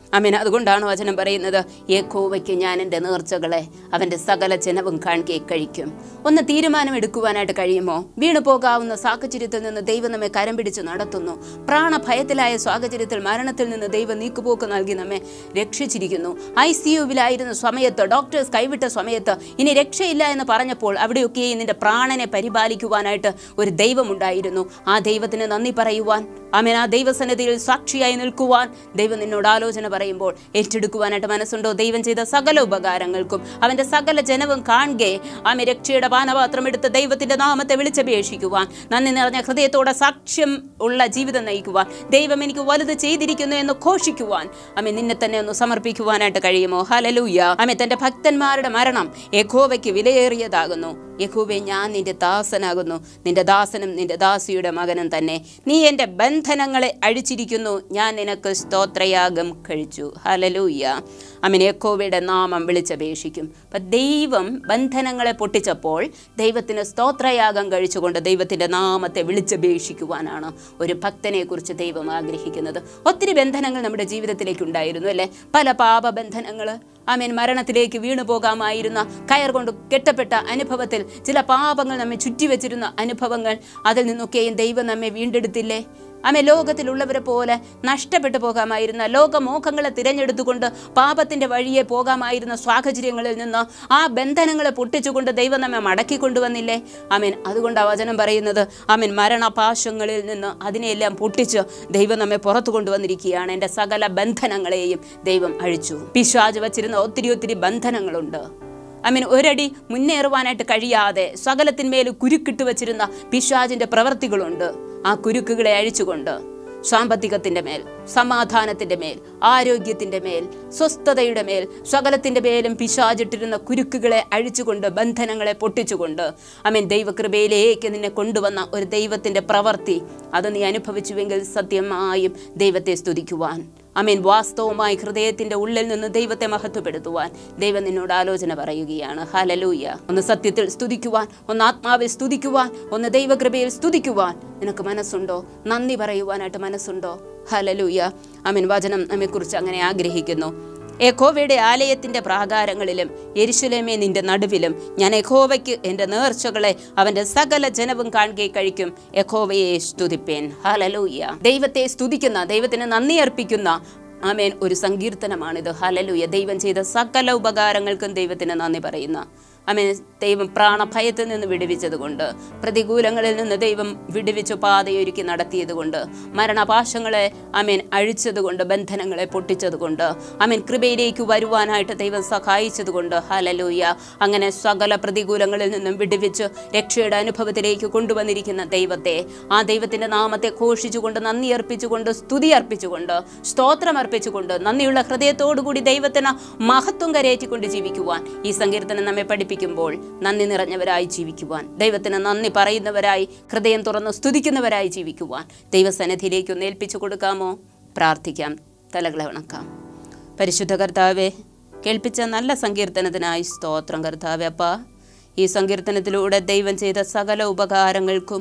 Speaker 1: അമീൻ അതുകൊണ്ടാണ് വചനം പറയുന്നത് യേക്കോവയ്ക്ക് ഞാൻ എൻ്റെ നേർച്ചകളെ അവൻ്റെ സകല ജനവും കാണുകയെ കഴിക്കും ഒന്ന് തീരുമാനമെടുക്കുവാനായിട്ട് കഴിയുമോ വീണു പോകാവുന്ന സാഹചര്യത്തിൽ നിന്ന് ദൈവം നമ്മെ കരം പിടിച്ച് നടത്തുന്നു പ്രാണഭയത്തിലായ സാഹചര്യത്തിൽ മരണത്തിൽ നിന്ന് ദൈവം നീക്കുപോക്ക് നൽകി നമ്മെ രക്ഷിച്ചിരിക്കുന്നു ഐ സി യുവിലായിരുന്ന സമയത്ത് ഡോക്ടേഴ്സ് കൈവിട്ട സമയത്ത് ഇനി രക്ഷയില്ല എന്ന് പറഞ്ഞപ്പോൾ അവിടെയൊക്കെ നിന്റെ പ്രാണനെ പരിപാലിക്കുവാനായിട്ട് ഒരു ദൈവമുണ്ടായിരുന്നു ആ ദൈവത്തിന് നന്ദി പറയുവാൻ ആമേൻ ആ ദൈവസന്നിധിയിൽ സാക്ഷിയായി നിൽക്കുവാൻ ദൈവം നിന്നോട് ആലോചന പറയുമ്പോൾ ഏറ്റെടുക്കുവാനായിട്ട് മനസ്സുണ്ടോ ദൈവം ചെയ്ത സകല ഉപകാരങ്ങൾക്കും അവൻ്റെ സകല ജനവും കാണുകെ ആമെ രക്ഷയുടെ പാനപാത്രം എടുത്ത് ദൈവത്തിൻ്റെ നാമത്തെ വിളിച്ചപേക്ഷിക്കുവാൻ നന്ദി നിറഞ്ഞ ഹൃദയത്തോടെ സാക്ഷ്യം ഉള്ള ജീവിതം നയിക്കുവാൻ ദൈവം എനിക്ക് വലുത് ചെയ്തിരിക്കുന്നു എന്ന് ഘോഷിക്കുവാൻ അമ്മ നിന്നെ തന്നെ ഒന്ന് സമർപ്പിക്കുവാനായിട്ട് കഴിയുമോ ഹലലൂയ അമ്മ തൻ്റെ ഭക്തന്മാരുടെ മരണം യഹോവയ്ക്ക് വിലയേറിയതാകുന്നു യഹോവെ ഞാൻ നിന്റെ ദാസനാകുന്നു നിന്റെ ദാസനും നിന്റെ ദാസിയുടെ മകനും തന്നെ നീ എൻ്റെ ബന്ധനങ്ങളെ അഴിച്ചിരിക്കുന്നു ഞാൻ നിനക്ക് സ്തോത്രയാഗം കഴിച്ചു ഹലലൂയ്യ അമിൻ യഹോവയുടെ നാമം വിളിച്ചപേക്ഷിക്കും അപ്പം ദൈവം ബന്ധനങ്ങളെ പൊട്ടിച്ചപ്പോൾ ദൈവത്തിന് സ്തോത്രയാഗം കഴിച്ചുകൊണ്ട് ദൈവത്തിൻ്റെ നാമത്തെ വിളിച്ചപേക്ഷിക്കുവാനാണ് ഒരു ഭക്തനെക്കുറിച്ച് ദൈവം ആഗ്രഹിക്കുന്നത് ഒത്തിരി ബന്ധനങ്ങൾ നമ്മുടെ ജീവിതത്തിലേക്ക് ഉണ്ടായിരുന്നു അല്ലേ പല പാപബന്ധനങ്ങൾ ആമേൻ മരണത്തിലേക്ക് വീണു പോകാമായിരുന്ന കയർ കൊണ്ട് കെട്ടപ്പെട്ട അനുഭവത്തിൽ ചില പാപങ്ങൾ നമ്മെ ചുറ്റിവെച്ചിരുന്ന അനുഭവങ്ങൾ അതിൽ നിന്നൊക്കെയും ദൈവം നമ്മെ വീണ്ടെടുത്തില്ലേ ആമെ ലോകത്തിലുള്ളവരെ പോലെ നഷ്ടപ്പെട്ടു പോകാമായിരുന്ന ലോകമോഹങ്ങളെ തിരഞ്ഞെടുത്തുകൊണ്ട് പാപത്തിൻ്റെ വഴിയെ പോകാമായിരുന്ന സാഹചര്യങ്ങളിൽ നിന്ന് ആ ബന്ധനങ്ങളെ പൊട്ടിച്ചുകൊണ്ട് ദൈവം നമ്മെ മടക്കി കൊണ്ടുവന്നില്ലേ ആമേൻ അതുകൊണ്ട് ആ വചനം പറയുന്നത് ആമേൻ മരണപാശങ്ങളിൽ നിന്ന് അതിനെയെല്ലാം പൊട്ടിച്ച് ദൈവം നമ്മെ പുറത്തു കൊണ്ടുവന്നിരിക്കുകയാണ് എൻ്റെ സകല ബന്ധനങ്ങളെയും ദൈവം അഴിച്ചു പിശാജ് വച്ചിരുന്ന ഒത്തിരി ഒത്തിരി ബന്ധനങ്ങളുണ്ട് ഐ മീൻ ഒരടി മുന്നേറുവാനായിട്ട് കഴിയാതെ സകലത്തിന്മേൽ കുരുക്കിട്ട് വച്ചിരുന്ന പിശാജിൻ്റെ പ്രവൃത്തികളുണ്ട് ആ കുരുക്കുകളെ അഴിച്ചുകൊണ്ട് സാമ്പത്തികത്തിൻ്റെ മേൽ സമാധാനത്തിൻ്റെ മേൽ ആരോഗ്യത്തിൻ്റെ മേൽ സ്വസ്ഥതയുടെ മേൽ സകലത്തിൻ്റെ മേലും പിശാചിട്ടിരുന്ന കുരുക്കുകളെ അഴിച്ചുകൊണ്ട് ബന്ധനങ്ങളെ പൊട്ടിച്ചുകൊണ്ട് അമീൻ ദൈവകൃപയിലേക്ക് നിന്നെ കൊണ്ടുവന്ന ഒരു ദൈവത്തിൻ്റെ പ്രവൃത്തി അത് നീ അനുഭവിച്ചുവെങ്കിൽ സത്യമായും ദൈവത്തെ സ്തുതിക്കുവാൻ അമീൻ വാസ്തവമായി ഹൃദയത്തിന്റെ ഉള്ളിൽ നിന്ന് ദൈവത്തെ മഹത്വപ്പെടുത്തുവാൻ ദൈവം നിന്നോട് ആലോചന പറയുകയാണ് ഹലലൂയ ഒന്ന് സത്യത്തിൽ സ്തുതിക്കുവാൻ ഒന്ന് ആത്മാവിൽ സ്തുതിക്കുവാൻ ഒന്ന് ദൈവകൃപയിൽ സ്തുതിക്കുവാൻ നിനക്ക് മനസ്സുണ്ടോ നന്ദി പറയുവാനായിട്ട് മനസ്സുണ്ടോ ഹലലൂയ അമീൻ വചനം നമ്മെക്കുറിച്ച് അങ്ങനെ ആഗ്രഹിക്കുന്നു യഹോവയുടെ ആലയത്തിന്റെ പ്രാകാരങ്ങളിലും യെരുശലേമേ നിന്റെ നടുവിലും ഞാൻ യഹോവയ്ക്ക് എൻ്റെ നേർച്ചകളെ അവൻ്റെ സകല ജനവും കാണുകയെ കഴിക്കും യഹോവയെ സ്തുതിപ്പേൻ ഹലലൂയ ദൈവത്തെ സ്തുതിക്കുന്ന ദൈവത്തിന് നന്ദി അർപ്പിക്കുന്ന ആമേൻ ഒരു സങ്കീർത്തനമാണിത് ഹലലൂയ ദൈവം ചെയ്ത സകല ഉപകാരങ്ങൾക്കും ദൈവത്തിന് നന്ദി പറയുന്ന ആമേൻ ദൈവം പ്രാണഭയത്തിൽ നിന്ന് വിടുവിച്ചതുകൊണ്ട് പ്രതികൂലങ്ങളിൽ നിന്ന് ദൈവം വിടുവിച്ചു പാതയൊരുക്കി നടത്തിയതുകൊണ്ട് മരണപാശങ്ങളെ ആമേൻ അഴിച്ചതുകൊണ്ട് ബന്ധനങ്ങളെ പൊട്ടിച്ചതുകൊണ്ട് ആമേൻ കൃപയിലേക്ക് വരുവാനായിട്ട് ദൈവം സഹായിച്ചതുകൊണ്ട് ഹലലൂയ അങ്ങനെ സകല പ്രതികൂലങ്ങളിൽ നിന്നും വിടുവിച്ച് രക്ഷയുടെ അനുഭവത്തിലേക്ക് കൊണ്ടുവന്നിരിക്കുന്ന ദൈവത്തെ ആ ദൈവത്തിൻ്റെ നാമത്തെ ഘോഷിച്ചുകൊണ്ട് നന്ദി അർപ്പിച്ചുകൊണ്ട് സ്തുതി അർപ്പിച്ചുകൊണ്ട് സ്തോത്രം അർപ്പിച്ചുകൊണ്ട് നന്ദിയുള്ള ഹൃദയത്തോടുകൂടി ദൈവത്തിന് മഹത്വം കരയേറ്റിക്കൊണ്ട് ജീവിക്കുവാൻ ഈ സങ്കീർത്തനം നമ്മെ പഠിപ്പിക്കുമ്പോൾ നന്ദി നിറഞ്ഞവരായി ജീവിക്കുവാൻ ദൈവത്തിന് നന്ദി പറയുന്നവരായി ഹൃദയം തുറന്ന് സ്തുതിക്കുന്നവരായി ജീവിക്കുവാൻ ദൈവസന്നിധിയിലേക്ക് ഒന്ന് ഏൽപ്പിച്ചു കൊടുക്കാമോ പ്രാർത്ഥിക്കാം തലകളെ വണക്കാം പരിശുദ്ധ കർത്താവെ കേൾപ്പിച്ച നല്ല സങ്കീർത്തനത്തിനായി സ്തോത്രം കർത്താവെ അപ്പാ ഈ സങ്കീർത്തനത്തിലൂടെ ദൈവം ചെയ്ത സകല ഉപകാരങ്ങൾക്കും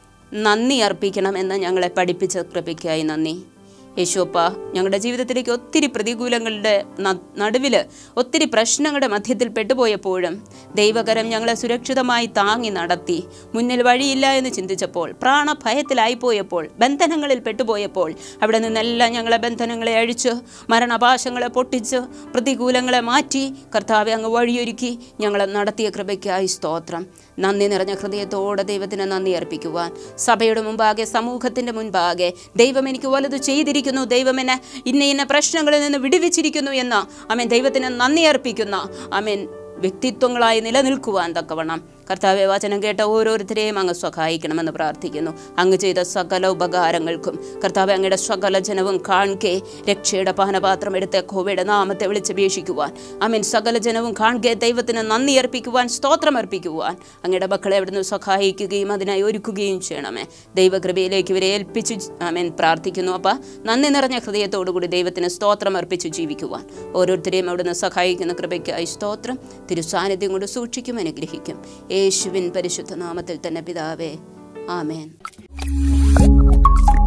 Speaker 1: നന്ദി അർപ്പിക്കണമെന്ന് ഞങ്ങളെ പഠിപ്പിച്ച കൃപയ്ക്കായി നന്ദി യേശുപ്പ ഞങ്ങളുടെ ജീവിതത്തിലേക്ക് ഒത്തിരി പ്രതികൂലങ്ങളുടെ നടുവിൽ ഒത്തിരി പ്രശ്നങ്ങളുടെ മധ്യത്തിൽ പെട്ടുപോയപ്പോഴും ദൈവകരം ഞങ്ങളെ സുരക്ഷിതമായി താങ്ങി നടത്തി മുന്നിൽ വഴിയില്ല എന്ന് ചിന്തിച്ചപ്പോൾ പ്രാണഭയത്തിലായിപ്പോയപ്പോൾ ബന്ധനങ്ങളിൽ പെട്ടുപോയപ്പോൾ അവിടെ നിന്നെല്ലാം ഞങ്ങളെ ബന്ധനങ്ങളെ അഴിച്ച് മരണപാശങ്ങളെ പൊട്ടിച്ച് പ്രതികൂലങ്ങളെ മാറ്റി കർത്താവെ അങ്ങ് വഴിയൊരുക്കി ഞങ്ങളെ നടത്തിയ കൃപയ്ക്കായി സ്തോത്രം നന്ദി നിറഞ്ഞ ഹൃദയത്തോടെ ദൈവത്തിന് നന്ദി അർപ്പിക്കുവാൻ സഭയുടെ മുമ്പാകെ സമൂഹത്തിൻ്റെ മുൻപാകെ ദൈവം എനിക്ക് വലുത് ചെയ്തിരിക്കുന്നു ദൈവം എന്നെ ഇന്ന ഇന്ന പ്രശ്നങ്ങളിൽ നിന്ന് വിടുവിച്ചിരിക്കുന്നു എന്ന് അമേൻ ദൈവത്തിന് നന്ദി അർപ്പിക്കുന്ന അമേൻ വ്യക്തിത്വങ്ങളായി നിലനിൽക്കുവാൻ തക്കവണ്ണം കർത്താവെ വചനം കേട്ട ഓരോരുത്തരെയും അങ്ങ് സഹായിക്കണമെന്ന് പ്രാർത്ഥിക്കുന്നു അങ്ങ് ചെയ്ത സകല ഉപകാരങ്ങൾക്കും കർത്താവെ അങ്ങയുടെ സകല ജനവും കാൺകെ രക്ഷയുടെ പാനപാത്രം എടുത്ത് കോവയുടെ നാമത്തെ വിളിച്ചപേക്ഷിക്കുവാൻ അമീൻ സകല ജനവും കാൺകെ ദൈവത്തിന് നന്ദി അർപ്പിക്കുവാൻ സ്തോത്രം അർപ്പിക്കുവാൻ അങ്ങയുടെ മക്കളെ അവിടുന്ന് സഹായിക്കുകയും അതിനായി ഒരുക്കുകയും ചെയ്യണമേ ദൈവകൃപയിലേക്ക് ഇവരെ ഏൽപ്പിച്ചു അമീൻ പ്രാർത്ഥിക്കുന്നു അപ്പം നന്ദി നിറഞ്ഞ ഹൃദയത്തോടുകൂടി ദൈവത്തിന് സ്തോത്രം അർപ്പിച്ചു ജീവിക്കുവാൻ ഓരോരുത്തരെയും അവിടുന്ന് സഹായിക്കുന്ന കൃപയ്ക്കായി സ്തോത്രം തിരുസാന്നിധ്യം കൊണ്ട് സൂക്ഷിക്കും അനുഗ്രഹിക്കും യേശുവിൻ പരിശുദ്ധ നാമത്തിൽ തന്നെ പിതാവേ ആമേൻ